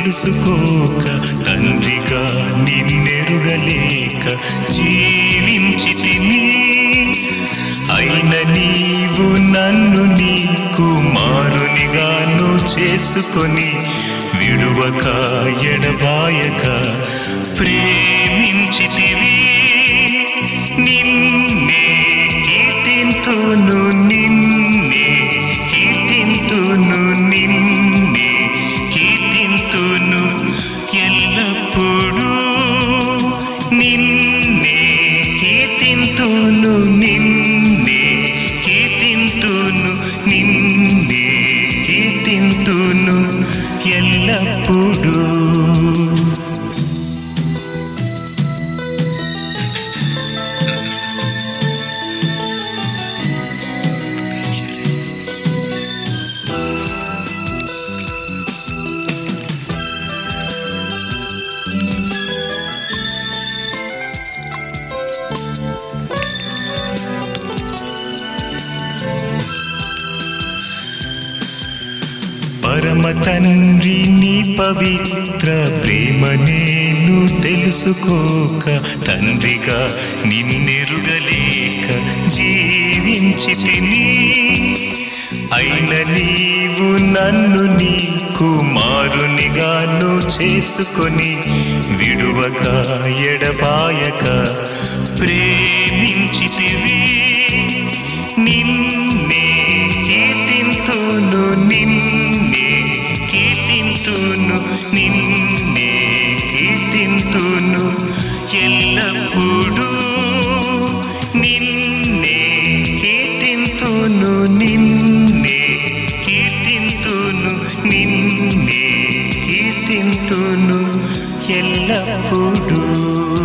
తెలుసుకోక తండ్రిగా నిన్నెరుగలేక జీవించి తిని అయిన నీవు నన్ను నీ కుమారునిగాను చేసుకొని విడువక ఎడబాయక ప్రేమించితివి నిన్నే కీర్తింతును నిన్నే కీర్తింతును నిన్నే కీర్తింతును ఎల్లప్పుడూ నిన్నే కీర్తింతును నిన్నే కీర్తింతును నిన్నే కీర్తింతును ఎల్లప్పుడూ పరమ తండ్రి నీ పవిత్ర ప్రేమ నేను తెలుసుకోక తండ్రిగా నిన్నెరుగలేక జీవించి తిని అయిన నీవు నన్ను నీ కుమారునిగాను చేసుకొని విడువక ఎడబాయక ప్రేమించితివి నిన్నే కీర్తింతును నిన్నే కీర్తింతును నిన్నే కీర్తింతును ఎల్లప్పుడూ నిన్నే కీర్తింతును నిన్నే కీర్తింతును నిన్నే కీర్తింతును ఎల్లప్పుడూ